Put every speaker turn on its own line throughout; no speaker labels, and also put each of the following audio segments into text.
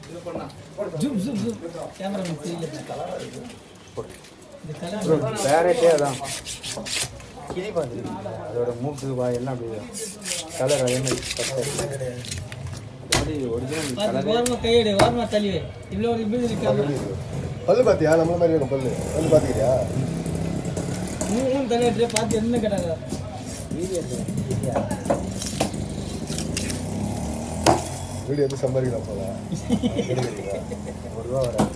Zoom zoom zoom camera தெரியல இந்த colour
bro பேரட்டே அதான் கிளி பார்த்துருக்கீங்களா அதோட மூக்கு வாய் எல்லாம் அப்படியே கலர் அதே மாதிரி பச்சை. அது மாதிரி ஒரிஜினல்
பார்த்து
கலரே
ஓரமா கையெடு ஓரமா தள்ளிவே இவ்வளோ ஒரு இப்படி இருக்காங்க
பல்லு பாத்தியா நம்மள மாதிரி இருக்கும் பல்லு பல்லு பாத்துக்கிறியா
மூணு தள்ளிட்டு பார்த்து என்ன கேட்டாங்க
வீடு எது சம்பாதிக்கலாம் போல
ஒரு ரூபா வராது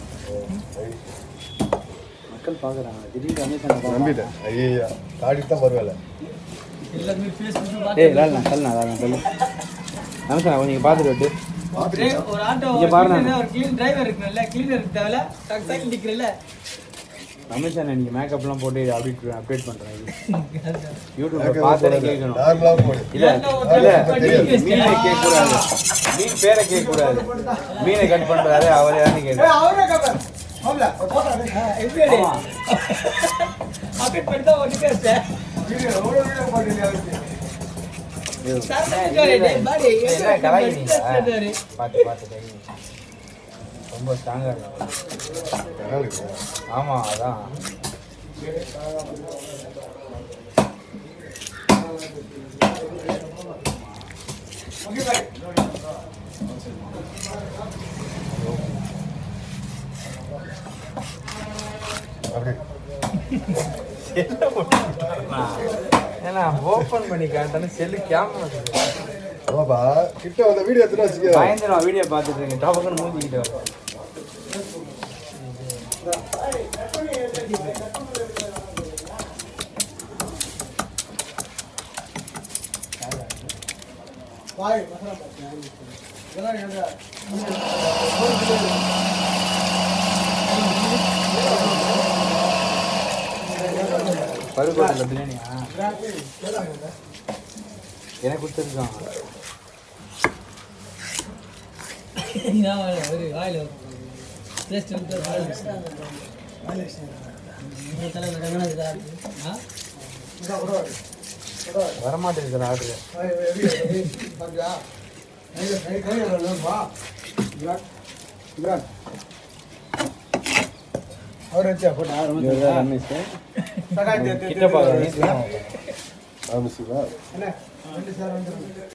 மக்கள் பார்க்குறாங்க திடீர்னு அமேசான்
நம்பிட்டேன் ஐயா தாடிட்டு தான் பரவாயில்ல
எல்லாருமே ஃபேஸ்புக்
டேய்
பார்த்து
லால் சொல்லு அதான் சொல்லு அமேசான் நீங்கள் பார்த்துட்டு விட்டு
டிரைவர் ஒரு ஆட்டோ
இங்க பாருண்ணா.
ஒரு கிளீன் டிரைவர் இருக்குல்ல கிளீனர் இருக்கு தேவையில்ல சைக்கிள் நிற்கிறல்ல
அமேசான் இன்னைக்கு மேக்கப்லாம் போட்டு அப்டேட் அப்டேட் பண்ணுறேன் இது யூடியூப்ல பார்த்தே கேட்கணும்
நார்மலாக போடு
இல்ல இல்ல மீனை கேட்க கூடாது மீன் பேரை கேட்க கூடாது மீனை கட் பண்றாரு அவரே தான் கேட்கணும்
எப்படி அப்டேட் பண்ணி தான் ஒன்று பேசுறேன்
என்ன கலாய்க்கிறீங்க பார்த்து பார்த்து கை ரொம்ப ஸ்ட்ராங்கா இருக்கு ஆமா அதான்
அப்படி
ஏன்னா ஓபன் பண்ணி காட்டாலும் செல்லு கேமரா
ஆமாப்பா கிட்ட வந்த வீடியோ எடுத்துன்னு வச்சுக்க
பயந்துரும் வீடியோ பார்த்துட்டு இருக்கேன் டபக்குன்னு மூஞ்சிக்கிட்டு வரும் பருக்கோட்டில் பிரியாணியா எனக்கு கொடுத்துருக்கான்
ஒரு வாயில் டேஸ்ட் வந்து தலைவர் ரங்கநாத் ஆ
வரமாட்டேங்குது ஆர்டர் ரமேஷ் கிட்ட பாக்குறேன்
ஆரம்பிச்சுங்களா